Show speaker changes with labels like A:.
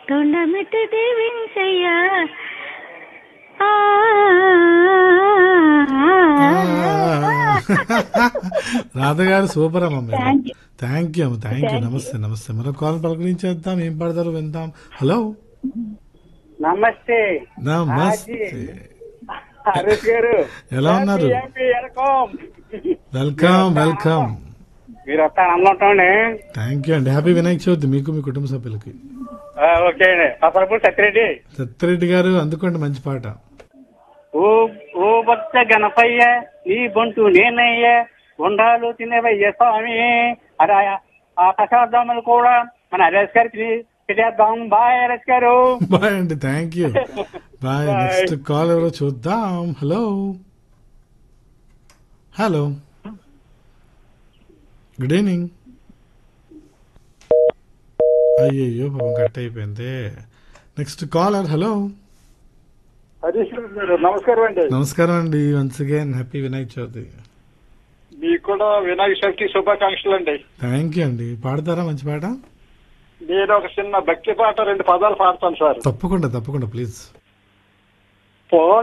A: తొండమిట్టు దీవించయ్యా ఆ,
B: రాధ గారు సూపర్ అమ్మ మీరు
A: Thank you.
B: థ్యాంక్ యూ అమ్మ థ్యాంక్ యూ నమస్తే నమస్తే మరో కాల్ పలకరించేద్దాం ఏం పడతారు విందాం హలో
C: నమస్తే
B: నమస్తే
C: హరీష్ గారు
B: ఎలా ఉన్నారు?
C: హ్యాపీ వెల్కమ్
B: వెల్కమ్ వెల్కమ్
C: మీరు వస్తాను అందులోండి
B: థ్యాంక్ యూ అండి హ్యాపీ వినాయక చవితి మీకు మీ కుటుంబ సభ్యులకి
C: ఓకే అండి అసలు సత్యరెడ్డి
B: సత్యరెడ్డి గారు అందుకోండి మంచి పాట
C: ఓ ఓ భక్త గణపయ్య నీ బంటు నేనయ్య ఉండాలు తినేవయ్య స్వామి అరే ఆ ప్రసాదములు కూడా మన హరీష్ గారికి తినేద్దాం బాయ్ హరీష్ గారు
B: బాయ్ అండి thank you bye
C: Bye.
B: Next call ఎవరో చూద్దాం హలో హలో గుడ్ ఈవినింగ్ అయ్యయ్యో పాపం కట్ అయిపోయింది నెక్స్ట్ కాలర్ హలో
D: హరీష్ గారు నమస్కారం అండి
B: నమస్కారం అండి once again happy Vinayaka Chavithi
D: మీకు కూడా వినాయక చవితి శుభాకాంక్షలు అండి
B: థ్యాంక్ యూ అండి పాడతారా మంచి పాట
D: నేను ఒక చిన్న భక్తి పాట రెండు పదాలు పాడతాను సార్
B: తప్పకుండా తప్పకుండా ప్లీజ్
D: పో